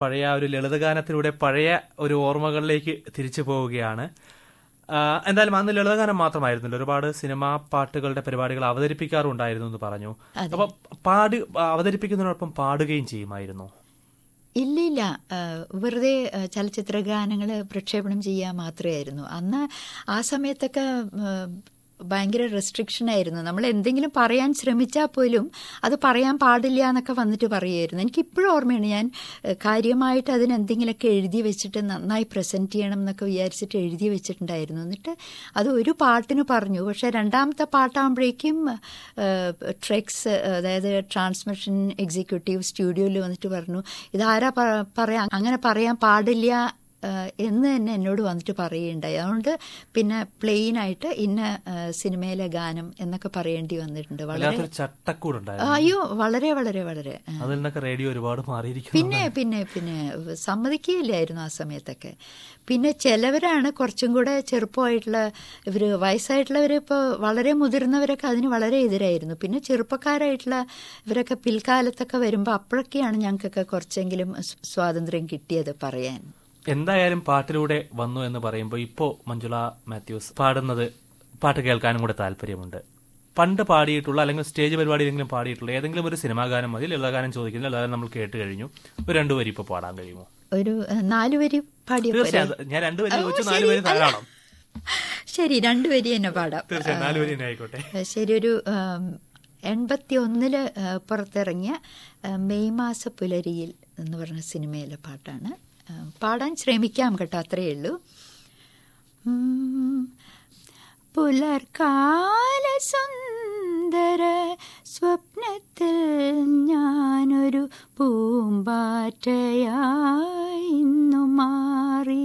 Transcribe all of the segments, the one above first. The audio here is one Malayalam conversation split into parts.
പഴയ ആ ഒരു ലളിതഗാനത്തിലൂടെ പഴയ ഒരു ഓർമ്മകളിലേക്ക് തിരിച്ചു പോവുകയാണ് ആ, എന്തായാലും അന്ന് ലളിതഗാനം മാത്രമായിരുന്നില്ല ഒരുപാട് സിനിമാ പാട്ടുകളുടെ പരിപാടികൾ അവതരിപ്പിക്കാറുണ്ടായിരുന്നു എന്ന് പറഞ്ഞു അപ്പൊ പാടി അവതരിപ്പിക്കുന്നതിനോടൊപ്പം പാടുകയും ചെയ്യുമായിരുന്നു ഇല്ല ഇല്ല ആ, വെറുതെ ആ, ചലച്ചിത്ര ഗാനങ്ങൾ പ്രക്ഷേപണം ചെയ്യുക മാത്രമായിരുന്നു അന്ന് ആ സമയത്തൊക്കെ ആ, ഭയങ്കര റെസ്ട്രിക്ഷൻ ആയിരുന്നു നമ്മൾ എന്തെങ്കിലും പറയാൻ ശ്രമിച്ചാൽ പോലും അത് പറയാൻ പാടില്ല എന്നൊക്കെ വന്നിട്ട് പറയുമായിരുന്നു എനിക്ക് ഇപ്പോഴും ഓർമ്മയാണ് ഞാൻ ആ, കാര്യമായിട്ട് അതിന് എന്തെങ്കിലുമൊക്കെ എഴുതി വെച്ചിട്ട് നന്നായി പ്രസന്റ് ചെയ്യണം എന്നൊക്കെ വിചാരിച്ചിട്ട് എഴുതി വെച്ചിട്ടുണ്ടായിരുന്നു എന്നിട്ട് അത് ഒരു പാട്ടിന് പറഞ്ഞു പക്ഷെ രണ്ടാമത്തെ പാട്ടാകുമ്പോഴേക്കും ട്രെക്സ് അതായത് ട്രാൻസ്മിഷൻ എക്സിക്യൂട്ടീവ് സ്റ്റുഡിയോയിൽ വന്നിട്ട് പറഞ്ഞു ഇതാരാ പ- പറയാ അങ്ങനെ പറയാൻ പാടില്ല ഏഹ് എന്ന് തന്നെ എന്നോട് വന്നിട്ട് പറയുകയുണ്ടായി അതുകൊണ്ട് പിന്നെ പ്ലെയിൻ ആയിട്ട് ഇന്ന ഏഹ് സിനിമയിലെ ഗാനം എന്നൊക്കെ പറയേണ്ടി വന്നിട്ടുണ്ട് വളരെ വല്ലാത്തൊരു ചട്ടക്കൂടുണ്ടായിരുന്നു അയ്യോ വളരെ വളരെ വളരെ ഏഹ്. അതിൽ നിന്നൊക്കെ റേഡിയോ ഒരുപാട് മാറിയിരിക്കുന്നു പിന്നെ പിന്നെ പിന്നെ സമ്മതിക്കുകയില്ലായിരുന്നു ആ സമയത്തൊക്കെ പിന്നെ ചിലവരാണ് കുറച്ചും കൂടെ ചെറുപ്പമായിട്ടുള്ള ഇവർ വയസ്സായിട്ടുള്ളവർ ഇപ്പോൾ വളരെ മുതിർന്നവരൊക്കെ അതിന് വളരെ എതിരായിരുന്നു പിന്നെ ചെറുപ്പക്കാരായിട്ടുള്ള ഇവരൊക്കെ പിൽക്കാലത്തൊക്കെ വരുമ്പോൾ അപ്പോഴൊക്കെയാണ് ഞങ്ങൾക്കൊക്കെ കുറച്ചെങ്കിലും സ് സ്വാതന്ത്ര്യം കിട്ടിയത് പറയാൻ എന്തായാലും പാട്ടിലൂടെ വന്നു എന്ന് പറയുമ്പോൾ ഇപ്പോ മഞ്ജുള മാത്യൂസ് പാടുന്നത് പാട്ട് കേൾക്കാനും കൂടെ താല്പര്യമുണ്ട് പണ്ട് പാടിയിട്ടുള്ള അല്ലെങ്കിൽ സ്റ്റേജ് പരിപാടിയിലെങ്കിലും പാടിയിട്ടുള്ള ഏതെങ്കിലും ഒരു സിനിമാ ഗാനം മതി ലളിതഗാനം ചോദിക്കുന്നത് ലളിതഗാനം നമ്മൾ കേട്ട് കഴിഞ്ഞു ഒരു രണ്ടു വരി ഇപ്പൊ പാടാൻ കഴിയുമോ ഒരു ഏഹ്, നാല് വരി പാടിയ പോരെ? തീർച്ചയായും അത് ഞാൻ രണ്ടു വരി ഓ, ചോദിച്ചു ശരി. നാല് വരി ധാരാളം ശരി രണ്ടു വരി തന്നെ പാടാം തീർച്ചയായും നാല് വരി തന്നെ ആയിക്കോട്ടെ ഏഹ് ശരി ഒരു എൺപത്തി ഒന്നില് പുറത്തിറങ്ങിയ ഏഹ് മെയ് മാസ പുലരിയിൽ എന്ന് പറഞ്ഞ സിനിമയിലെ പാട്ടാണ് ഏഹ് പാടാൻ ശ്രമിക്കാം കേട്ടോ അത്രയേ ഉള്ളൂ ഉം. പുലർക്കാല സുന്ദര സ്വപ്നത്തിൽ ഞാനൊരു പൂമ്പാറ്റയായി ഇന്നു മാറി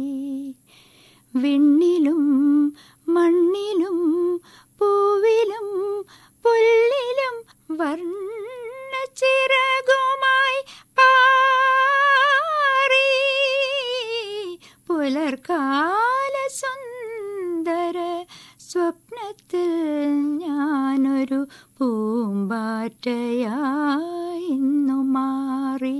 വിണ്ണിലും മണ്ണിലും പൂവിലും പുല്ലിലും വർണ്ണച്ചിറകുമായി പാറി പുലർക്കാല സുന്ദര സ്വപ്നത്തിൽ ഞാനൊരു പൂമ്പാറ്റയായി ഇന്നു മാറി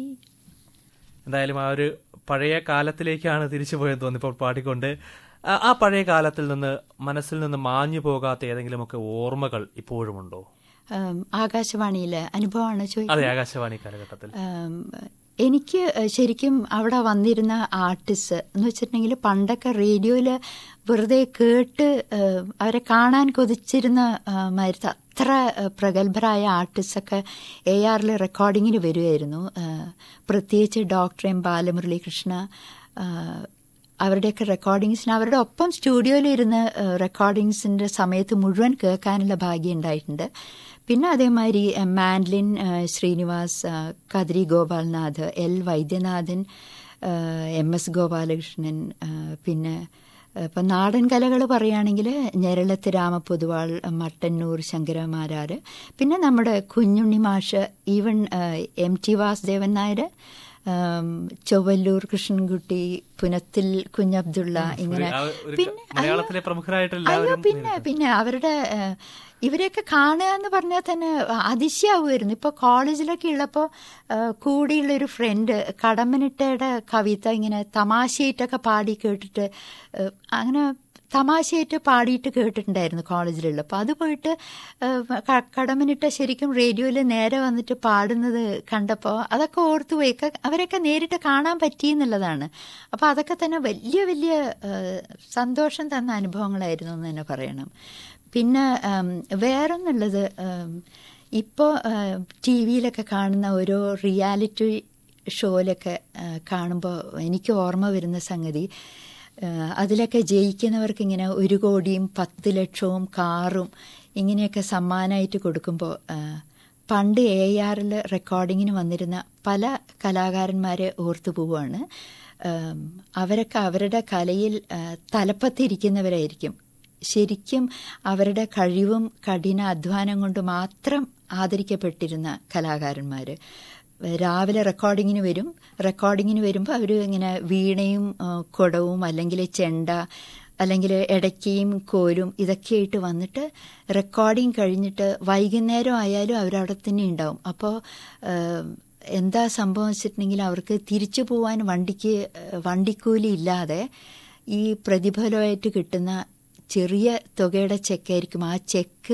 എന്തായാലും ആ ഒരു പഴയ കാലത്തിലേക്കാണ് തിരിച്ചു പോയെന്ന് തോന്നി ഇപ്പോൾ പാടിക്കൊണ്ട് ആ- ആ പഴയ കാലത്തിൽ നിന്ന് മനസ്സിൽ നിന്ന് മാഞ്ഞു പോകാത്ത ഏതെങ്കിലുമൊക്കെ ഓർമ്മകൾ ഇപ്പോഴുമുണ്ടോ ഉം, ആകാശവാണിയിലെ അനുഭവമാണ് ചോദിക്കുന്നത് അതെ ആകാശവാണി കാലഘട്ടത്തിൽ ഉം, എനിക്ക് ശരിക്കും അവിടെ വന്നിരുന്ന ആർട്ടിസ്റ്റ് എന്ന് വെച്ചിട്ടുണ്ടെങ്കിൽ പണ്ടൊക്കെ റേഡിയോയിൽ വെറുതെ കേട്ട് ഉം, അവരെ കാണാൻ കൊതിച്ചിരുന്ന ഉം, മാതിരത്തെ അത്ര ഉം, പ്രഗത്ഭരായ ആർട്ടിസ്റ്റൊക്കെ എ ആറിൽ റെക്കോർഡിങ്ങിന് വരുമായിരുന്നു ഉം, പ്രത്യേകിച്ച് ഡോക്ടർ എം ബാലമുരളീകൃഷ്ണ ഉം, അവരുടെയൊക്കെ റെക്കോർഡിങ്സിന് അവരുടെ ഒപ്പം സ്റ്റുഡിയോയിൽ ഇരുന്ന് റെക്കോർഡിങ്സിന്റെ സമയത്ത് മുഴുവൻ കേൾക്കാനുള്ള ഭാഗ്യം ഉണ്ടായിട്ടുണ്ട് പിന്നെ അതേമാതിരി എ, മാൻലിൻ എ, ശ്രീനിവാസ് എ, കദ്രി ഗോപാൽനാഥ് എൽ വൈദ്യനാഥൻ എ, എം എസ് ഗോപാലകൃഷ്ണൻ എ, പിന്നെ എ, ഇപ്പം നാടൻ കലകൾ പറയുകയാണെങ്കിൽ ഞെരളത്ത് രാമപൊതുവാൾ മട്ടന്നൂർ ശങ്കരമാരാർ പിന്നെ നമ്മുടെ കുഞ്ഞുണ്ണി മാഷ് ഈവൻ എ, എം ടി വാസുദേവൻ നായർ ആം, ചൊവ്വല്ലൂർ കൃഷ്ണൻകുട്ടി പുനത്തിൽ കുഞ്ഞബ്ദുള്ള ഇങ്ങനെ ആ ഒരു പിന്നെ മലയാളത്തിലെ പ്രമുഖരായിട്ടുള്ള അയ്യോ എല്ലാവരും പിന്നെ പിന്നെ അവരുടെ ഏഹ്, ഇവരെയൊക്കെ കാണുക എന്ന് പറഞ്ഞാൽ തന്നെ അതിശയാവുമായിരുന്നു ഇപ്പോൾ കോളേജിലൊക്കെ ഉള്ളപ്പോൾ കൂടിയുള്ള ഒരു ഫ്രണ്ട് കടമ്മനിട്ടയുടെ കവിത ഇങ്ങനെ തമാശയായിട്ടൊക്കെ പാടി കേട്ടിട്ട് ഏഹ്, അങ്ങനെ തമാശയായിട്ട് പാടിയിട്ട് കേട്ടിട്ടുണ്ടായിരുന്നു കോളേജിലുള്ളപ്പോൾ അത് പോയിട്ട് ഏഹ്, ക- കടമ്മനിട്ട ശരിക്കും റേഡിയോയിൽ നേരെ വന്നിട്ട് പാടുന്നത് കണ്ടപ്പോൾ അതൊക്കെ ഓർത്തു പോയി ക- അവരൊക്കെ നേരിട്ട് കാണാൻ പറ്റി എന്നുള്ളതാണ് അപ്പോൾ അതൊക്കെ തന്നെ വലിയ വലിയ ഏഹ്, സന്തോഷം തന്ന അനുഭവങ്ങളായിരുന്നു എന്ന് തന്നെ പറയണം പിന്നെ ഉം, വേറൊന്നുള്ളത് ഉം, ഇപ്പോൾ ടി വിയിലൊക്കെ കാണുന്ന ഓരോ റിയാലിറ്റി ഷോയിലൊക്കെ കാണുമ്പോൾ എനിക്ക് ഓർമ്മ വരുന്ന സംഗതി ഏഹ് അതിലൊക്കെ ജയിക്കുന്നവർക്ക് ഇങ്ങനെ ഒരു കോടിയും പത്ത് ലക്ഷവും കാറും ഇങ്ങനെയൊക്കെ സമ്മാനമായിട്ട് കൊടുക്കുമ്പോൾ ഏഹ് പണ്ട് എ ആറിൽ റെക്കോർഡിങ്ങിന് വന്നിരുന്ന പല കലാകാരന്മാരെ ഓർത്തു പോവുകയാണ് ഏം, അവരൊക്കെ അവരുടെ കലയിൽ ഏഹ് തലപ്പത്തിരിക്കുന്നവരായിരിക്കും ശരിക്കും അവരുടെ കഴിവും കഠിന അധ്വാനം കൊണ്ട് മാത്രം ആദരിക്കപ്പെട്ടിരുന്ന കലാകാരന്മാർ രാവിലെ റെക്കോർഡിങ്ങിന് വരും റെക്കോർഡിങ്ങിന് വരുമ്പോൾ അവർ ഇങ്ങനെ വീണയും ആ, കുടവും അല്ലെങ്കിൽ ചെണ്ട അല്ലെങ്കിൽ ഇടയ്ക്കയും കോലും ഇതൊക്കെയായിട്ട് വന്നിട്ട് റെക്കോർഡിങ് കഴിഞ്ഞിട്ട് വൈകുന്നേരം ആയാലും അവരവിടെ തന്നെ ഉണ്ടാവും അപ്പോൾ എന്താ സംഭവം വെച്ചിട്ടുണ്ടെങ്കിൽ അവർക്ക് തിരിച്ചു പോവാൻ വണ്ടിക്ക് ഏഹ്, വണ്ടിക്കൂലി ഇല്ലാതെ ഈ പ്രതിഫലമായിട്ട് കിട്ടുന്ന ചെറിയ തുകയുടെ ചെക്കായിരിക്കും ആ ചെക്ക്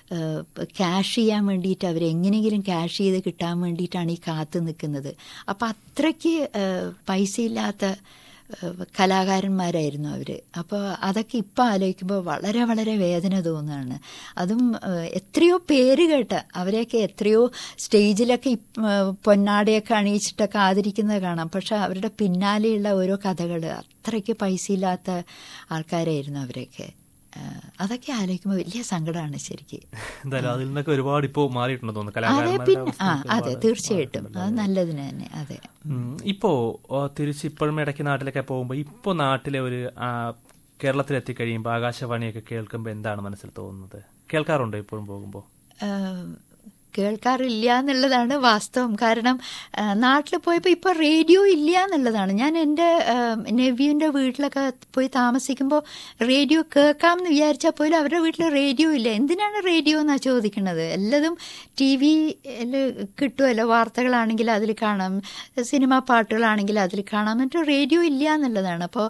ക്യാഷ് ചെയ്യാൻ വേണ്ടിയിട്ട് അവർ എങ്ങനെയെങ്കിലും ക്യാഷ് ചെയ്ത് കിട്ടാൻ വേണ്ടിയിട്ടാണ് ഈ കാത്തു നിൽക്കുന്നത് അപ്പം അത്രയ്ക്ക് ഏഹ്, പൈസയില്ലാത്ത ഏഹ്, കലാകാരന്മാരായിരുന്നു അവർ അപ്പോൾ അതൊക്കെ ഇപ്പം ആലോചിക്കുമ്പോൾ വളരെ വളരെ വേദന തോന്നുകയാണ് അതും ഏഹ്, എത്രയോ പേര് കേട്ട അവരെയൊക്കെ എത്രയോ സ്റ്റേജിലൊക്കെ ഇപ്പ- ഏഹ്, പൊന്നാടയൊക്കെ അണിയിച്ചിട്ടൊക്കെ ആദരിക്കുന്നത് കാണാം പക്ഷെ അവരുടെ പിന്നാലെയുള്ള ഓരോ കഥകൾ അത്രയ്ക്ക് പൈസയില്ലാത്ത ആൾക്കാരായിരുന്നു അവരൊക്കെ ഏഹ്, അതൊക്കെ ആലോചിക്കുമ്പോൾ വലിയ സങ്കടമാണ് ശരിക്കും എന്തായാലും അതിൽ നിന്നൊക്കെ ഒരുപാട് ഇപ്പോൾ മാറിയിട്ടുണ്ടെന്ന് തോന്നുന്നു അതെ കലാകാരന്മാരുടെ പിന്നെ ആ അവസ്ഥയൊക്കെ അതെ ഒരുപാട് തീർച്ചയായിട്ടും മാറിയിട്ടുണ്ടല്ലോ. അത് നല്ലതിന് തന്നെ അതെ ഉം. ഇപ്പോ ഓ, തിരിച്ച് ഇപ്പോഴും ഇടയ്ക്ക് നാട്ടിലൊക്കെ പോകുമ്പോൾ ഇപ്പോ നാട്ടിലെ ഒരു ആ, കേരളത്തിലെത്തി കഴിയുമ്പോൾ ആകാശവാണിയൊക്കെ കേൾക്കുമ്പോൾ എന്താണ് മനസ്സിൽ തോന്നുന്നത് കേൾക്കാറുണ്ടോ ഇപ്പോഴും പോകുമ്പോൾ ഏഹ് കേൾക്കാറില്ല എന്നുള്ളതാണ് വാസ്തവം കാരണം നാട്ടിൽ പോയപ്പോൾ ഇപ്പോൾ റേഡിയോ ഇല്ല എന്നുള്ളതാണ് ഞാൻ എൻ്റെ നെവ്യൂൻ്റെ വീട്ടിലൊക്കെ പോയി താമസിക്കുമ്പോൾ റേഡിയോ കേൾക്കാമെന്ന് വിചാരിച്ചാൽ പോലും അവരുടെ വീട്ടിൽ റേഡിയോ ഇല്ല എന്തിനാണ് റേഡിയോ എന്നാണ് ചോദിക്കുന്നത് എല്ലാതും ടി വിയിൽ കിട്ടുമല്ലോ വാർത്തകളാണെങ്കിൽ അതിൽ കാണാം സിനിമാ പാട്ടുകളാണെങ്കിൽ അതിൽ കാണാം എന്നിട്ട് റേഡിയോ ഇല്ല എന്നുള്ളതാണ് അപ്പോൾ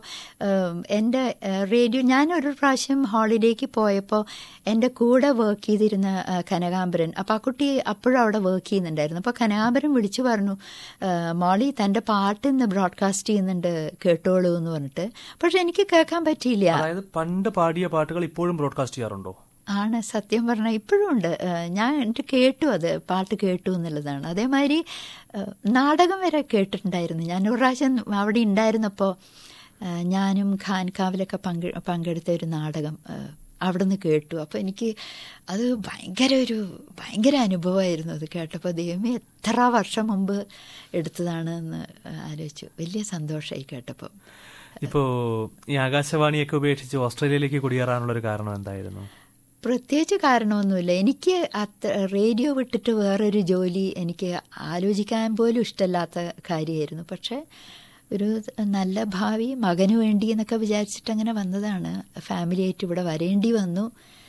എൻ്റെ റേഡിയോ ഞാൻ ഒരു പ്രാവശ്യം ഹോളിഡേക്ക് പോയപ്പോൾ എൻ്റെ കൂടെ വർക്ക് ചെയ്തിരുന്ന ആ, കനകാംബരൻ അപ്പോൾ ആ കുട്ടി അപ്പോഴും അവിടെ വർക്ക് ചെയ്യുന്നുണ്ടായിരുന്നു അപ്പോൾ കനകാംബരൻ വിളിച്ചു പറഞ്ഞു ആ, മോളി തൻ്റെ പാട്ട് ഇന്ന് ബ്രോഡ്കാസ്റ്റ് ചെയ്യുന്നുണ്ട് കേട്ടോളൂ എന്ന് പറഞ്ഞിട്ട് പക്ഷെ എനിക്ക് കേൾക്കാൻ പറ്റിയില്ല അതായത് പണ്ട് പാടിയ പാട്ടുകൾ ഇപ്പോഴും ബ്രോഡ്കാസ്റ്റ് ചെയ്യാറുണ്ടോ ആണ് സത്യം പറഞ്ഞാൽ ഇപ്പോഴും ഉണ്ട് ഏഹ് ഞാൻ എന്നിട്ട് കേട്ടു അത് പാട്ട് കേട്ടു എന്നുള്ളതാണ് അതേമാതിരി ഏഹ് നാടകം വരെ കേട്ടിട്ടുണ്ടായിരുന്നു ഞാൻ ഒരു പ്രാവശ്യം അവിടെ ഉണ്ടായിരുന്നപ്പോൾ ഏഹ് ഞാനും ഖാൻകാവിലൊക്കെ പങ്കെ പങ്കെടുത്ത ഒരു നാടകം ഏഹ് അവിടെ നിന്ന് കേട്ടു അപ്പോൾ എനിക്ക് അത് ഭയങ്കര ഒരു ഭയങ്കര അനുഭവമായിരുന്നു അത് കേട്ടപ്പോൾ ദൈവമേ എത്ര വർഷം മുമ്പ് എടുത്തതാണ് എന്ന് ആലോചിച്ചു വലിയ സന്തോഷമായി കേട്ടപ്പോൾ ഇപ്പോ ഈ ആകാശവാണിയൊക്കെ ഉപേക്ഷിച്ച് ഓസ്ട്രേലിയയിലേക്ക് കുടിയേറാനുള്ള ഒരു കാരണം എന്തായിരുന്നു പ്രത്യേകിച്ച് കാരണമൊന്നുമില്ല എനിക്ക് അത്ര റേഡിയോ വിട്ടിട്ട് വേറൊരു ജോലി എനിക്ക് ആലോചിക്കാൻ പോലും ഇഷ്ടമല്ലാത്ത കാര്യമായിരുന്നു പക്ഷെ ഒരു നല്ല ഭാവി മകന് വേണ്ടി എന്നൊക്കെ വിചാരിച്ചിട്ട് അങ്ങനെ വന്നതാണ് ഫാമിലിയായിട്ട് ഇവിടെ വരേണ്ടി വന്നു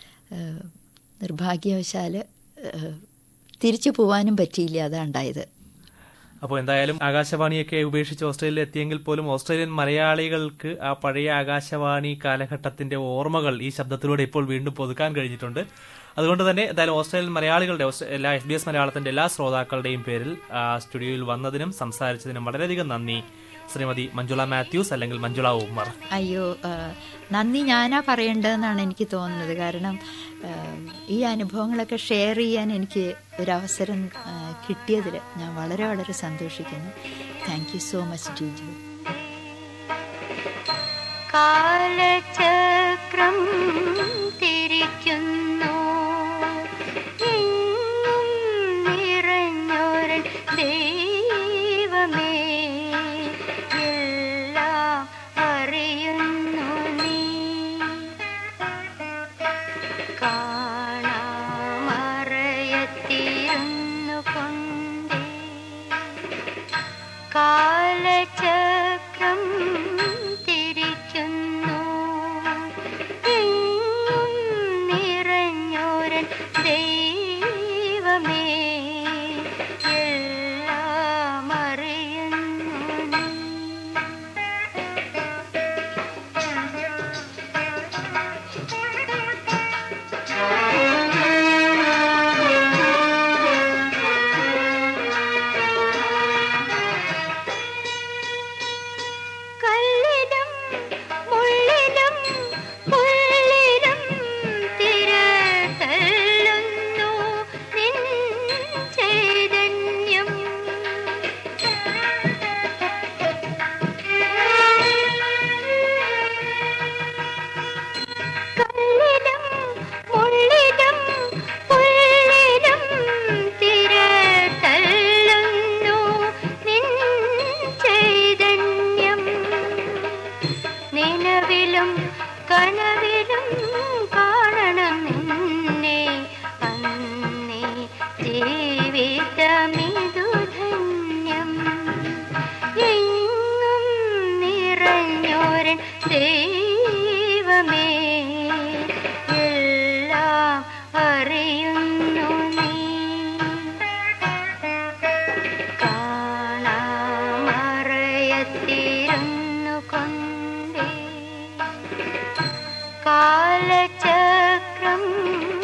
ഏഹ് നിർഭാഗ്യവശാൽ ഏഹ് തിരിച്ചു പോവാനും പറ്റിയില്ല അതാ ഉണ്ടായത് അപ്പോൾ എന്തായാലും ആകാശവാണിയൊക്കെ ഉപേക്ഷിച്ച് ഓസ്ട്രേലിയയിൽ എത്തിയെങ്കിൽ പോലും ഓസ്ട്രേലിയൻ മലയാളികൾക്ക് ആ പഴയ ആകാശവാണി കാലഘട്ടത്തിന്റെ ഓർമ്മകൾ ഈ ശബ്ദത്തിലൂടെ ഇപ്പോൾ വീണ്ടും പുതുക്കാൻ കഴിഞ്ഞിട്ടുണ്ട് അതുകൊണ്ട് തന്നെ എന്തായാലും ഓസ്ട്രേലിയൻ മലയാളികളുടെ ഓസ്ട്രേ- എല്ലാ എസ് ബി എസ് മലയാളത്തിന്റെ എല്ലാ ശ്രോതാക്കളുടെയും പേരിൽ ആ, സ്റ്റുഡിയോയിൽ വന്നതിനും സംസാരിച്ചതിനും വളരെയധികം നന്ദി ശ്രീമതി മഞ്ജുള മാത്യൂസ് അല്ലെങ്കിൽ മഞ്ജുള ഉമ്മർ അയ്യോ ആ, നന്ദി ഞാനാ പറയേണ്ടതെന്നാണ് എനിക്ക് തോന്നുന്നത് കാരണം ആ, ഈ അനുഭവങ്ങളൊക്കെ ഷെയർ ചെയ്യാൻ എനിക്ക് ഒരവസരം ആ, കിട്ടിയതിൽ ഞാൻ വളരെ വളരെ സന്തോഷിക്കുന്നു thank you so much Jiju കാലചക്രം തിരിക്കുന്നു എങ്ങും നിറഞ്ഞൊരൻ ദൈവമേ എല്ലാം അറിയുന്നു നീ കാണാമറയത്തിരുന്നു കൊണ്ടേ കാലചക്രം തിരിക്കുന്നു എങ്ങും നിറഞ്ഞോരൻ ദൈവമേ എല്ലാം അറിയുന്നു നീ കല്ലിലും മുള്ളിലും പുള്ളിലും തിരതള്ളുന്നു നിൻ ചൈതന്യം കല്ലിലും മുള്ളിലും പുള്ളിലും തിരതള്ളുന്നു നിൻ ചൈതന്യം നിലവിലും കനവിലും കാണണം നിന്നെ അന്നേ ജീവിതമിതു ധന്യം എങ്ങും നിറഞ്ഞോരൻ ദൈവമേ എല്ലാം അറിയുന്നു നീ കാത്തിരുന്നു കൊണ്ടേ കാലചക്രം